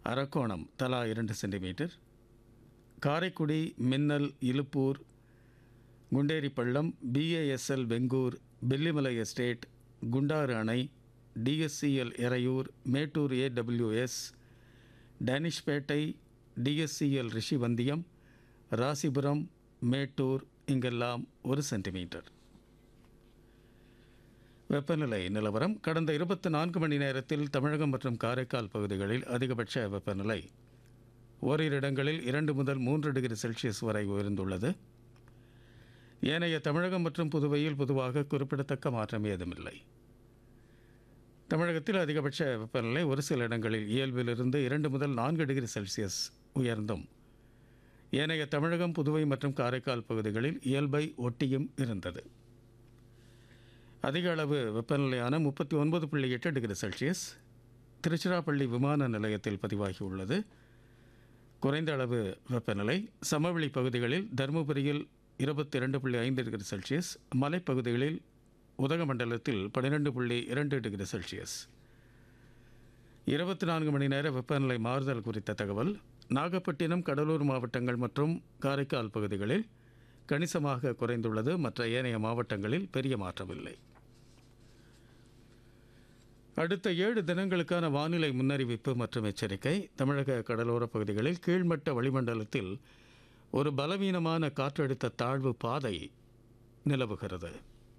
அரக்கோணம் தலா இரண்டு சென்டிமீட்டர் காரைக்குடி மின்னல் இலுப்பூர் குண்டேரிப்பள்ளம் பிஏஎஸ்எல் வெங்கூர் வெள்ளிமலை எஸ்டேட் குண்டாறு அணை TSCL Eraiyur Mettur AWS Danishpettai TSCL Rishivandiyam Rasipuram Mettur இங்கெல்லாம் ஒரு சென்டிமீட்டர் வெப்பநிலை நிலவரம் கடந்த இருபத்தி நான்கு மணி நேரத்தில் தமிழகம் மற்றும் காரைக்கால் பகுதிகளில் அதிகபட்ச வெப்பநிலை ஓரிரு இடங்களில் இரண்டு முதல் மூன்று டிகிரி செல்சியஸ் வரை உயர்ந்துள்ளது ஏனைய தமிழகம் மற்றும் புதுவையில் பொதுவாக குறிப்பிடத்தக்க மாற்றம் ஏதுமில்லை தமிழகத்தில் அதிகபட்ச வெப்பநிலை ஒரு சில இடங்களில் இயல்பிலிருந்து இரண்டு முதல் நான்கு டிகிரி செல்சியஸ் உயர்ந்தும் ஏனைய தமிழகம் புதுவை மற்றும் காரைக்கால் பகுதிகளில் இயல்பை ஒட்டியும் இருந்தது அதிக அளவு வெப்பநிலையான முப்பத்தி ஒன்பது புள்ளி எட்டு டிகிரி செல்சியஸ் திருச்சிராப்பள்ளி விமான நிலையத்தில் பதிவாகியுள்ளது குறைந்த அளவு வெப்பநிலை சமவெளி பகுதிகளில் தருமபுரியில் இருபத்தி இரண்டு புள்ளி ஐந்து டிகிரி செல்சியஸ் மலைப்பகுதிகளில் உதகமண்டலத்தில் பன்னிரெண்டு புள்ளி இரண்டு டிகிரி செல்சியஸ் இருபத்தி நான்கு மணி நேர வெப்பநிலை மாறுதல் குறித்த தகவல் நாகப்பட்டினம் கடலூர் மாவட்டங்கள் மற்றும் காரைக்கால் பகுதிகளில் கணிசமாக குறைந்துள்ளது மற்ற ஏனைய மாவட்டங்களில் பெரிய மாற்றமில்லை அடுத்த ஏழு தினங்களுக்கான வானிலை முன்னறிவிப்பு மற்றும் எச்சரிக்கை தமிழக கடலோர பகுதிகளில் கீழ்மட்ட வளிமண்டலத்தில் ஒரு பலவீனமான காற்றழுத்த தாழ்வு பாதை நிலவுகிறது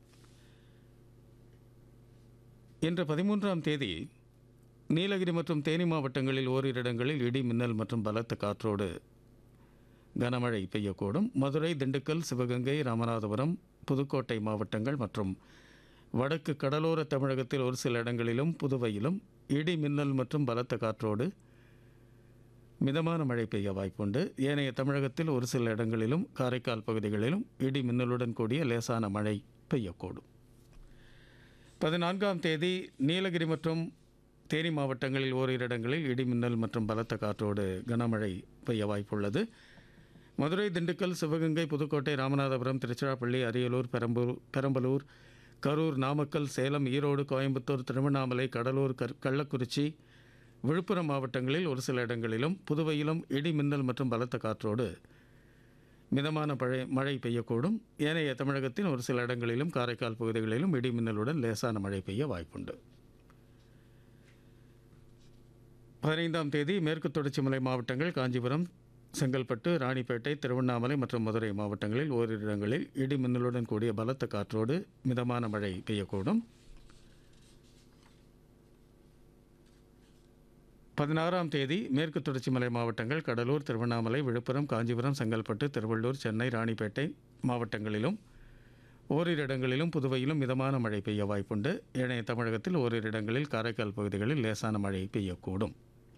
இன்று பதிமூன்றாம் தேதி நீலகிரி மற்றும் தேனி மாவட்டங்களில் ஓரிரு இடங்களில் இடி மின்னல் மற்றும் பலத்த காற்றோடு கனமழை பெய்யக்கூடும் மதுரை திண்டுக்கல் சிவகங்கை ராமநாதபுரம் புதுக்கோட்டை மாவட்டங்கள் மற்றும் வடக்கு கடலோர தமிழகத்தில் ஒரு சில இடங்களிலும் புதுவையிலும் இடி மின்னல் மற்றும் பலத்த காற்றோடு மிதமான மழை பெய்ய வாய்ப்புண்டு ஏனைய தமிழகத்தில் ஒரு சில இடங்களிலும் காரைக்கால் பகுதிகளிலும் இடி மின்னலுடன் கூடிய லேசான மழை பெய்யக்கூடும் பதினான்காம் தேதி நீலகிரி மற்றும் தேனி மாவட்டங்களில் ஓரிரு இடங்களில் இடி மின்னல் மற்றும் பலத்த காற்றோடு கனமழை பெய்ய வாய்ப்புள்ளது மதுரை திண்டுக்கல் சிவகங்கை புதுக்கோட்டை ராமநாதபுரம் திருச்சிராப்பள்ளி அரியலூர் பெரம்பூர் பெரம்பலூர் கரூர் நாமக்கல் சேலம் ஈரோடு கோயம்புத்தூர் திருவண்ணாமலை கடலூர் கர் கள்ளக்குறிச்சி விழுப்புரம் மாவட்டங்களில் ஒரு சில இடங்களிலும் புதுவையிலும் இடி மின்னல் மற்றும் பலத்த காற்றோடு மிதமான மழை மழை பெய்யக்கூடும் ஏனைய தமிழகத்தின் ஒரு சில இடங்களிலும் காரைக்கால் பகுதிகளிலும் இடி மின்னலுடன் லேசான மழை பெய்ய வாய்ப்புண்டு பதினைந்தாம் தேதி மேற்கு தொடர்ச்சி மலை மாவட்டங்கள் காஞ்சிபுரம் செங்கல்பட்டு ராணிப்பேட்டை திருவண்ணாமலை மற்றும் மதுரை மாவட்டங்களில் ஓரிரு இடங்களில் இடி மின்னலுடன் கூடிய பலத்த காற்றோடு மிதமான மழை பெய்யக்கூடும் பதினாறாம் தேதி மேற்கு தொடர்ச்சி மலை மாவட்டங்கள் கடலூர் திருவண்ணாமலை விழுப்புரம் காஞ்சிபுரம் செங்கல்பட்டு திருவள்ளூர் சென்னை ராணிப்பேட்டை மாவட்டங்களிலும் ஓரிரு இடங்களிலும் புதுவையிலும் மிதமான மழை பெய்ய வாய்ப்புண்டு ஏனைய தமிழகத்தில் ஓரிரு இடங்களில் காரைக்கால் பகுதிகளில் லேசான மழை பெய்யக்கூடும்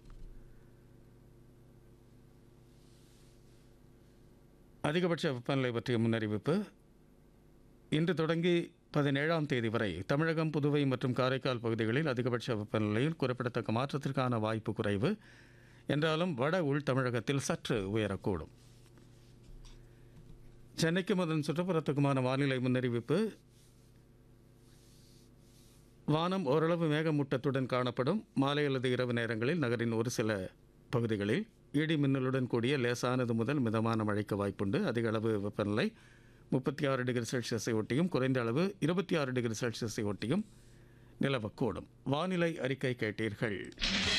அதிகபட்ச வெப்பநிலை பற்றிய முன்னறிவிப்பு இன்று தொடங்கி பதினேழாம் தேதி வரை தமிழகம் புதுவை மற்றும் காரைக்கால் பகுதிகளில் அதிகபட்ச வெப்பநிலையில் குறிப்பிடத்தக்க மாற்றத்திற்கான வாய்ப்பு குறைவு என்றாலும் வட உள் தமிழகத்தில் சற்று உயரக்கூடும் சென்னைக்கும் அதன் சுற்றுப்புறத்துக்குமான வானிலை முன்னறிவிப்பு வானம் ஓரளவு மேகமூட்டத்துடன் காணப்படும் மாலை அல்லது இரவு நேரங்களில் நகரின் ஒரு சில பகுதிகளில் இடி மின்னலுடன் கூடிய லேசானது முதல் மிதமான மழைக்கு வாய்ப்புண்டு அதிக அளவு வெப்பநிலை முப்பத்தி ஆறு டிகிரி செல்சியஸை ஒட்டியும் குறைந்த அளவு இருபத்தி ஆறு டிகிரி செல்சியஸை ஒட்டியும் நிலவக்கூடும் வானிலை அறிக்கை கேட்டீர்கள்